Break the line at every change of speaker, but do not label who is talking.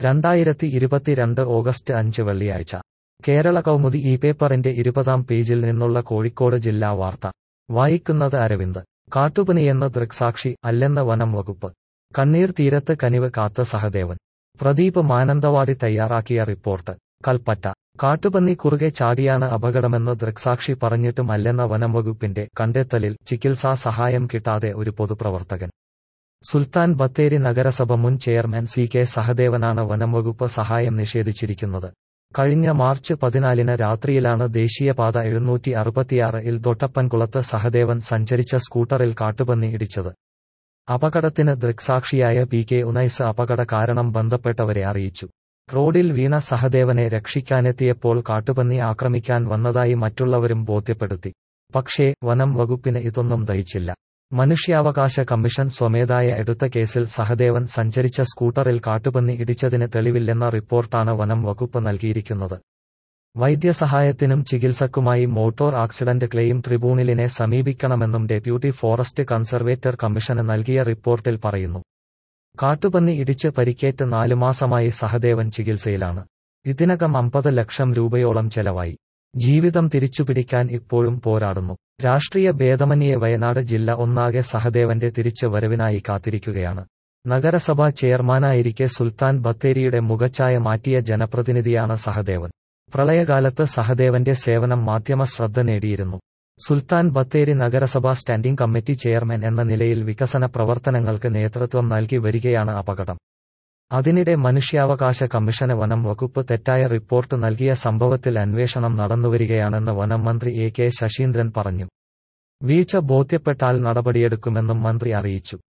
രണ്ടായിരത്തി ഇരുപത്തിരണ്ട് ഓഗസ്റ്റ് അഞ്ച് വെള്ളിയാഴ്ച കേരള കൗമുദി ഈ പേപ്പറിന്റെ ഇരുപതാം പേജിൽ നിന്നുള്ള കോഴിക്കോട് ജില്ലാ വാർത്ത വായിക്കുന്നത് അരവിന്ദ് കാട്ടുപനിയെന്ന് ദൃക്സാക്ഷി അല്ലെന്ന് വനം വകുപ്പ് കണ്ണീർ തീരത്ത് കനിവ് കാത്ത സഹദേവൻ പ്രദീപ് മാനന്തവാടി തയ്യാറാക്കിയ റിപ്പോർട്ട് കൽപ്പറ്റ കാട്ടുപന്നി കുറുകെ ചാടിയാണ് അപകടമെന്ന് ദൃക്സാക്ഷി പറഞ്ഞിട്ടും അല്ലെന്ന വനംവകുപ്പിന്റെ കണ്ടെത്തലിൽ ചികിത്സാ സഹായം കിട്ടാതെ ഒരു പൊതുപ്രവർത്തകൻ സുൽത്താൻ ബത്തേരി നഗരസഭ മുൻ ചെയർമാൻ സി കെ സഹദേവനാണ് വനംവകുപ്പ് സഹായം നിഷേധിച്ചിരിക്കുന്നത് കഴിഞ്ഞ മാർച്ച് പതിനാലിന് രാത്രിയിലാണ് ദേശീയപാത എഴുന്നൂറ്റി അറുപത്തിയാറിൽ തൊട്ടപ്പൻകുളത്ത് സഹദേവൻ സഞ്ചരിച്ച സ്കൂട്ടറിൽ കാട്ടുപന്നി ഇടിച്ചത് അപകടത്തിന് ദൃക്സാക്ഷിയായ പി കെ ഉനൈസ് അപകട കാരണം ബന്ധപ്പെട്ടവരെ അറിയിച്ചു റോഡിൽ വീണ സഹദേവനെ രക്ഷിക്കാനെത്തിയപ്പോൾ കാട്ടുപന്നി ആക്രമിക്കാൻ വന്നതായി മറ്റുള്ളവരും ബോധ്യപ്പെടുത്തി പക്ഷേ വനം വകുപ്പിന് ഇതൊന്നും ദഹിച്ചില്ല മനുഷ്യാവകാശ കമ്മീഷൻ സ്വമേധായ എടുത്ത കേസിൽ സഹദേവൻ സഞ്ചരിച്ച സ്കൂട്ടറിൽ കാട്ടുപന്നി ഇടിച്ചതിന് തെളിവില്ലെന്ന റിപ്പോർട്ടാണ് വനം വകുപ്പ് നൽകിയിരിക്കുന്നത് വൈദ്യസഹായത്തിനും ചികിത്സക്കുമായി മോട്ടോർ ആക്സിഡന്റ് ക്ലെയിം ട്രിബ്യൂണലിനെ സമീപിക്കണമെന്നും ഡെപ്യൂട്ടി ഫോറസ്റ്റ് കൺസർവേറ്റർ കമ്മീഷന് നൽകിയ റിപ്പോർട്ടിൽ പറയുന്നു കാട്ടുപന്നി ഇടിച്ച് പരിക്കേറ്റ് നാലു മാസമായി സഹദേവൻ ചികിത്സയിലാണ് ഇതിനകം അമ്പത് ലക്ഷം രൂപയോളം ചെലവായി ജീവിതം തിരിച്ചുപിടിക്കാൻ ഇപ്പോഴും പോരാടുന്നു രാഷ്ട്രീയ ഭേദമന്യേ വയനാട് ജില്ല ഒന്നാകെ സഹദേവന്റെ തിരിച്ചു വരവിനായി കാത്തിരിക്കുകയാണ് നഗരസഭാ ചെയർമാനായിരിക്കെ സുൽത്താൻ ബത്തേരിയുടെ മുഖച്ഛായ മാറ്റിയ ജനപ്രതിനിധിയാണ് സഹദേവൻ പ്രളയകാലത്ത് സഹദേവന്റെ സേവനം മാധ്യമ ശ്രദ്ധ നേടിയിരുന്നു സുൽത്താൻ ബത്തേരി നഗരസഭാ സ്റ്റാൻഡിംഗ് കമ്മിറ്റി ചെയർമാൻ എന്ന നിലയിൽ വികസന പ്രവർത്തനങ്ങൾക്ക് നേതൃത്വം നൽകി വരികയാണ് അപകടം അതിനിടെ മനുഷ്യാവകാശ കമ്മീഷന് വനം വകുപ്പ് തെറ്റായ റിപ്പോർട്ട് നൽകിയ സംഭവത്തിൽ അന്വേഷണം നടന്നുവരികയാണെന്ന് വനം മന്ത്രി എ കെ ശശീന്ദ്രൻ പറഞ്ഞു വീഴ്ച ബോധ്യപ്പെട്ടാൽ നടപടിയെടുക്കുമെന്നും മന്ത്രി അറിയിച്ചു